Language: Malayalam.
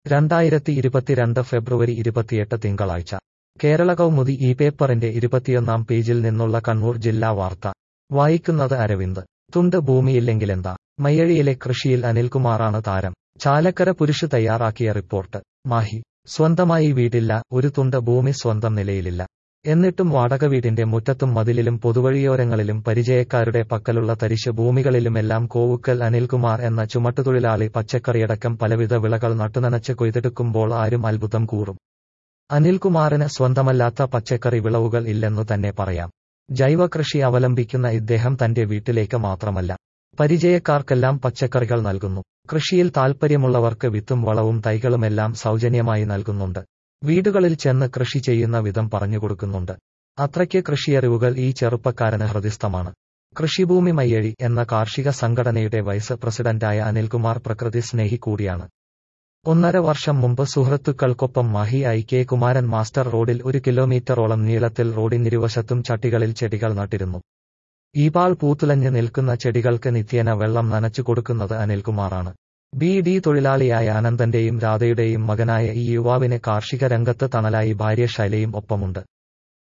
രണ്ടായിരത്തി ഇരുപത്തിരണ്ട് ഫെബ്രുവരി ഇരുപത്തിയെട്ട് തിങ്കളാഴ്ച കേരള കൗമുദി ഈ പേപ്പറിന്റെ ഇരുപത്തിയൊന്നാം പേജിൽ നിന്നുള്ള കണ്ണൂർ ജില്ലാ വാർത്ത വായിക്കുന്നത് അരവിന്ദ് തുണ്ട് ഭൂമിയില്ലെങ്കിലെന്താ മയ്യഴിയിലെ കൃഷിയിൽ അനിൽകുമാറാണ് താരം ചാലക്കര പുരുഷ് തയ്യാറാക്കിയ റിപ്പോർട്ട് മാഹി സ്വന്തമായി വീടില്ല ഒരു തുണ്ട് ഭൂമി സ്വന്തം നിലയിലില്ല എന്നിട്ടും വാടക വീടിന്റെ മുറ്റത്തും മതിലിലും പൊതുവഴിയോരങ്ങളിലും പരിചയക്കാരുടെ പക്കലുള്ള തരിശ് ഭൂമികളിലുമെല്ലാം കോവുക്കൽ അനിൽകുമാർ എന്ന ചുമട്ടുതൊഴിലാളി പച്ചക്കറിയടക്കം പലവിധ വിളകൾ നട്ടുനനച്ച് കൊയ്തെടുക്കുമ്പോൾ ആരും അത്ഭുതം കൂറും അനിൽകുമാറിന് സ്വന്തമല്ലാത്ത പച്ചക്കറി വിളവുകൾ ഇല്ലെന്നു തന്നെ പറയാം ജൈവ കൃഷി അവലംബിക്കുന്ന ഇദ്ദേഹം തന്റെ വീട്ടിലേക്ക് മാത്രമല്ല പരിചയക്കാർക്കെല്ലാം പച്ചക്കറികൾ നൽകുന്നു കൃഷിയിൽ താൽപ്പര്യമുള്ളവർക്ക് വിത്തും വളവും തൈകളുമെല്ലാം സൗജന്യമായി നൽകുന്നുണ്ട് വീടുകളിൽ ചെന്ന് കൃഷി ചെയ്യുന്ന വിധം പറഞ്ഞുകൊടുക്കുന്നുണ്ട് അത്രയ്ക്ക് കൃഷിയറിവുകൾ ഈ ചെറുപ്പക്കാരന് ഹൃദിസ്ഥമാണ് കൃഷിഭൂമി മയ്യഴി എന്ന കാർഷിക സംഘടനയുടെ വൈസ് പ്രസിഡന്റായ അനിൽകുമാർ പ്രകൃതി സ്നേഹി കൂടിയാണ് ഒന്നര വർഷം മുമ്പ് സുഹൃത്തുക്കൾക്കൊപ്പം Mahe I K Kumaran master റോഡിൽ ഒരു കിലോമീറ്ററോളം നീളത്തിൽ റോഡിനിരുവശത്തും ചട്ടികളിൽ ചെടികൾ നട്ടിരുന്നു ഈപാൾ പൂത്തുലഞ്ഞ് നിൽക്കുന്ന ചെടികൾക്ക് നിത്യേന വെള്ളം നനച്ചു കൊടുക്കുന്നത് അനിൽകുമാറാണ് ബി ഡി തൊഴിലാളിയായ അനന്തന്റെയും രാധയുടെയും മകനായ ഈ യുവാവിന് കാർഷിക രംഗത്ത് തണലായി ഭാര്യ ശൈലയും ഒപ്പമുണ്ട്